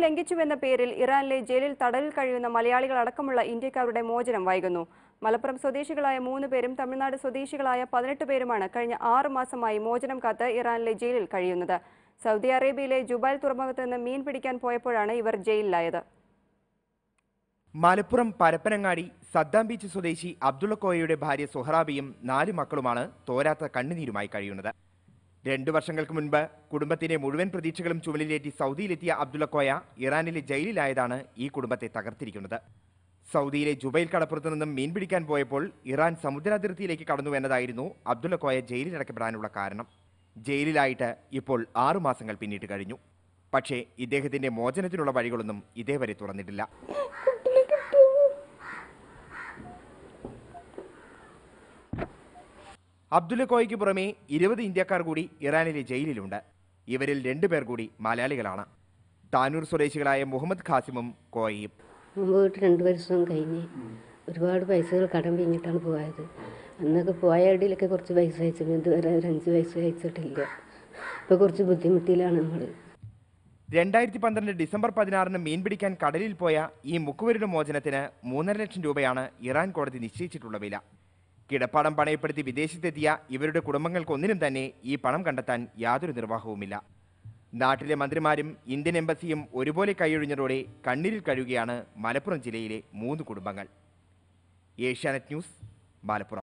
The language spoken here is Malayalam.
ലംഘിച്ചുവെന്ന പേരിൽ ഇറാനിലെ ജയിലിൽ തടവിൽ കഴിയുന്ന മലയാളികൾ അടക്കമുള്ള ഇന്ത്യക്കാരുടെ മോചനം വൈകുന്നു മലപ്പുറം സ്വദേശികളായ മൂന്ന് പേരും തമിഴ്നാട് സ്വദേശികളായ പതിനെട്ട് പേരുമാണ് കഴിഞ്ഞ ആറ് മാസമായി മോചനം കാത്ത് ഇറാനിലെ ജയിലിൽ കഴിയുന്നത് സൗദി അറേബ്യയിലെ ജുബൈൽ തുറമുഖത്ത് നിന്ന് മീൻ പിടിക്കാൻ പോയപ്പോഴാണ് ഇവർ ജയിലിലായത് മലപ്പുറം പരപ്പനങ്ങാടി സദ്ദാം ബീച്ച് സ്വദേശി അബ്ദുള്ളക്കോയയുടെ ഭാര്യ സുഹറാബിയും നാല് മക്കളുമാണ് തോരാത്ത കണ്ണുനീരുമായി കഴിയുന്നത് രണ്ടു വർഷങ്ങൾക്ക് മുൻപ് കുടുംബത്തിന്റെ മുഴുവൻ പ്രതീക്ഷകളും ചുമലിലേറ്റി സൗദിയിലെത്തിയ അബ്ദുള്ളക്കോയ ഇറാനിലെ ജയിലിലായതാണ് ഈ കുടുംബത്തെ തകർത്തിരിക്കുന്നത് സൗദിയിലെ ജുബൈൽ കടപ്പുറത്ത് നിന്നും മീൻ പിടിക്കാൻ പോയപ്പോൾ ഇറാൻ സമുദ്രാതിർത്തിയിലേക്ക് കടന്നു എന്നതായിരുന്നു അബ്ദുള്ളക്കോയ ജയിലിലടക്കപ്പെടാനുള്ള കാരണം ജയിലിലായിട്ട് ഇപ്പോൾ ആറു മാസങ്ങൾ പിന്നിട്ട് കഴിഞ്ഞു പക്ഷേ ഇദ്ദേഹത്തിന്റെ മോചനത്തിനുള്ള വഴികളൊന്നും ഇതേവരെ തുറന്നിട്ടില്ല അബ്ദുല്ലക്കോയ്ക്ക് പുറമെ ഇരുപത് ഇന്ത്യക്കാർ കൂടി ഇറാനിലെ ജയിലിലുണ്ട് ഇവരിൽ രണ്ടുപേർ കൂടി മലയാളികളാണ് താനൂർ സ്വദേശികളായ മുഹമ്മദ് ഖാസിമും കോയയും മുമ്പ് പോയിട്ട് രണ്ട് വർഷം കഴിഞ്ഞ് ഒരുപാട് പൈസകൾ കടം പിന്നിട്ടാണ് പോയത് അന്നൊക്കെ പോയ ഇടയിലൊക്കെ കുറച്ച് പൈസ അയച്ചിട്ടുണ്ട് ഇതുവരെ ഒരു അഞ്ച് പൈസ അയച്ചിട്ടില്ല ഇപ്പോൾ കുറച്ച് ബുദ്ധിമുട്ടിലാണ് നമ്മൾ രണ്ടായിരത്തി പന്ത്രണ്ട് ഡിസംബർ പതിനാറിന് മീൻ പിടിക്കാൻ കടലിൽ പോയ ഈ മുക്കുവരുടെ മോചനത്തിന് മൂന്നര ലക്ഷം രൂപയാണ് ഇറാൻ കോടതി നിശ്ചയിച്ചിട്ടുള്ള വില കിടപ്പാടം പണയപ്പെടുത്തി വിദേശത്തെത്തിയ ഇവരുടെ കുടുംബങ്ങൾക്കൊന്നിനും തന്നെ ഈ പണം കണ്ടെത്താൻ യാതൊരു നിർവാഹവുമില്ല നാട്ടിലെ മന്ത്രിമാരും ഇന്ത്യൻ എംബസിയും ഒരുപോലെ കൈയൊഴിഞ്ഞതോടെ കണ്ണീരിൽ കഴിയുകയാണ് മലപ്പുറം ജില്ലയിലെ മൂന്ന് കുടുംബങ്ങൾ ഏഷ്യാനെറ്റ് ന്യൂസ് മലപ്പുറം